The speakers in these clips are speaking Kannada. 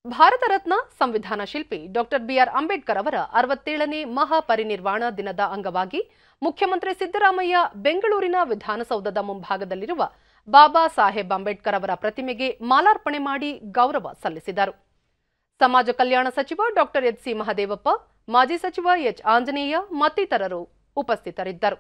ಭಾರತ ರತ್ನ ಸಂವಿಧಾನ ಶಿಲ್ಪಿ ಡಾಕ್ಟರ್ ಬಿಆರ್ ಅಂಬೇಡ್ಕರ್ ಅವರ ಅರವತ್ತೇಳನೇ ಮಹಾಪರಿನಿರ್ವಾಣ ದಿನದ ಅಂಗವಾಗಿ ಮುಖ್ಯಮಂತ್ರಿ ಸಿದ್ದರಾಮಯ್ಯ ಬೆಂಗಳೂರಿನ ವಿಧಾನಸೌಧದ ಮುಂಭಾಗದಲ್ಲಿರುವ ಬಾಬಾ ಸಾಹೇಬ್ ಅಂಬೇಡ್ಕರ್ ಅವರ ಪ್ರತಿಮೆಗೆ ಮಾಲಾರ್ಪಣೆ ಮಾಡಿ ಗೌರವ ಸಲ್ಲಿಸಿದರು ಸಮಾಜ ಕಲ್ಯಾಣ ಸಚಿವ ಡಾಕ್ಟರ್ ಎಚ್ ಸಿ ಮಹದೇವಪ್ಪ ಮಾಜಿ ಸಚಿವ ಎಚ್ ಆಂಜನೇಯ ಮತ್ತಿತರರು ಉಪಸ್ಥಿತರಿದ್ದರು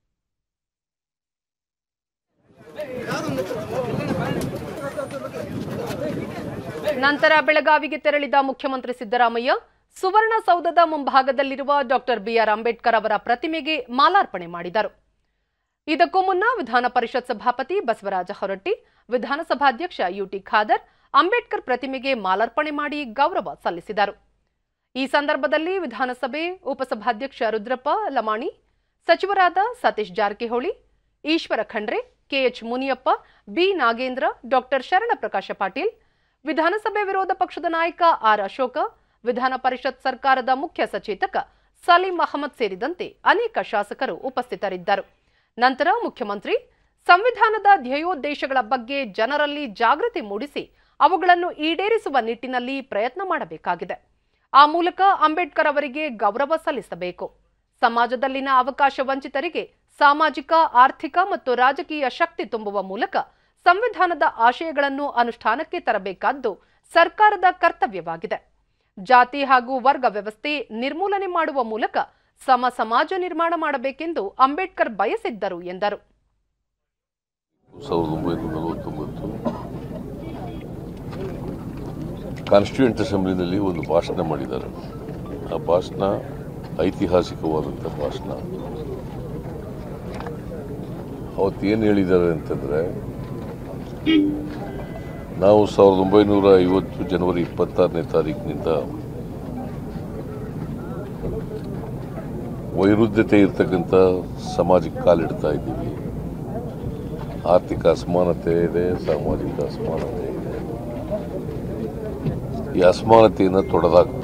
ನಂತರ ಬೆಳಗಾವಿಗೆ ತೆರಳಿದ ಮುಖ್ಯಮಂತ್ರಿ ಸಿದ್ದರಾಮಯ್ಯ ಸುವರ್ಣಸೌಧದ ಮುಂಭಾಗದಲ್ಲಿರುವ ಡಾಕ್ಟರ್ ಬಿಆರ್ ಅಂಬೇಡ್ಕರ್ ಅವರ ಪ್ರತಿಮೆಗೆ ಮಾಲಾರ್ಪಣೆ ಮಾಡಿದರು ಇದಕ್ಕೂ ಮುನ್ನ ವಿಧಾನ ಪರಿಷತ್ ಸಭಾಪತಿ ಬಸವರಾಜ ಹೊರಟ್ಟಿ ವಿಧಾನಸಭಾಧ್ಯಕ್ಷ ಯುಟಿ ಖಾದರ್ ಅಂಬೇಡ್ಕರ್ ಪ್ರತಿಮೆಗೆ ಮಾಲಾರ್ಪಣೆ ಮಾಡಿ ಗೌರವ ಸಲ್ಲಿಸಿದರು ಈ ಸಂದರ್ಭದಲ್ಲಿ ವಿಧಾನಸಭೆ ಉಪಸಭಾಧ್ಯಕ್ಷ ರುದ್ರಪ್ಪ ಲಮಾಣಿ ಸಚಿವರಾದ Satish Jarkiholi Eshwar Khandre KH Muniyappa B Nagendra doctor Sharanaprakash Patil Vidhana Sabha ವಿರೋಧ ಪಕ್ಷದ ನಾಯಕ ಆರ್ ಅಶೋಕ ವಿಧಾನ ಪರಿಷತ್ ಸರ್ಕಾರದ ಮುಖ್ಯ ಸಚೇತಕ ಸಲೀಂ ಅಹಮದ್ ಸೇರಿದಂತೆ ಅನೇಕ ಶಾಸಕರು ಉಪಸ್ಥಿತರಿದ್ದರು ನಂತರ ಮುಖ್ಯಮಂತ್ರಿ ಸಂವಿಧಾನದ ಧ್ಯೇಯೋದ್ದೇಶಗಳ ಬಗ್ಗೆ ಜನರಲ್ಲಿ ಜಾಗೃತಿ ಮೂಡಿಸಿ ಅವುಗಳನ್ನು ಈಡೇರಿಸುವ ನಿಟ್ಟಿನಲ್ಲಿ ಪ್ರಯತ್ನ ಮಾಡಬೇಕಾಗಿದೆ ಆ ಮೂಲಕ ಅಂಬೇಡ್ಕರ್ ಅವರಿಗೆ ಗೌರವ ಸಲ್ಲಿಸಬೇಕು ಸಮಾಜದಲ್ಲಿನ ಅವಕಾಶ ವಂಚಿತರಿಗೆ ಸಾಮಾಜಿಕ ಆರ್ಥಿಕ ಮತ್ತು ರಾಜಕೀಯ ಶಕ್ತಿ ತುಂಬುವ ಮೂಲಕ ಸಂವಿಧಾನದ ಆಶಯಗಳನ್ನು ಅನುಷ್ಠಾನಕ್ಕೆ ತರಬೇಕಾದ್ದು ಸರ್ಕಾರದ ಕರ್ತವ್ಯವಾಗಿದೆ ಜಾತಿ ಹಾಗೂ ವರ್ಗ ವ್ಯವಸ್ಥೆ ನಿರ್ಮೂಲನೆ ಮಾಡುವ ಮೂಲಕ ಸಮ ಸಮಾಜ ನಿರ್ಮಾಣ ಮಾಡಬೇಕೆಂದು ಅಂಬೇಡ್ಕರ್ ಬಯಸಿದ್ದರು ಎಂದರು ಸಾವಿರದ ಒಂಬೈನೂರ ನಲವತ್ತೊಂಬತ್ತು ಕಾನ್ಸ್ಟಿಟ್ಯೂಂಟ್ ಅಸೆಂಬ್ಲಿನಲ್ಲಿ ಒಂದು ಭಾಷಣ ಮಾಡಿದ್ದಾರೆ ಆ ಭಾಷಣ ಐತಿಹಾಸಿಕವಾದಂಥ ಭಾಷಣ ಅವತ್ತು ಏನು ಹೇಳಿದ್ದಾರೆ ಅಂತಂದರೆ ನಾವು ಸಾವಿರದ ಒಂಬೈನೂರ ಐವತ್ತು ಜನವರಿ ಇಪ್ಪತ್ತಾರನೇ ತಾರೀಕಿನಿಂದ ವೈರುಧ್ಯತೆ ಇರ್ತಕ್ಕಂಥ ಸಮಾಜಕ್ಕೆ ಕಾಲಿಡ್ತಾ ಇದ್ದೀವಿ ಆರ್ಥಿಕ ಅಸಮಾನತೆ ಇದೆ ಸಾಮಾಜಿಕ ಅಸಮಾನತೆ ಇದೆ ಈ ಅಸಮಾನತೆಯನ್ನು ತೊಡೆದಾಕಬೇಕು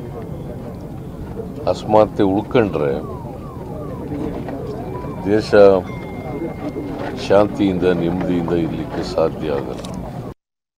ಅಸಮಾನತೆ ಉಳ್ಕೊಂಡ್ರೆ ದೇಶ ಶಾಂತಿಯಿಂದ ನೆಮ್ಮದಿಯಿಂದ ಇರಲಿಕ್ಕೆ ಸಾಧ್ಯ ಆಗಲ್ಲ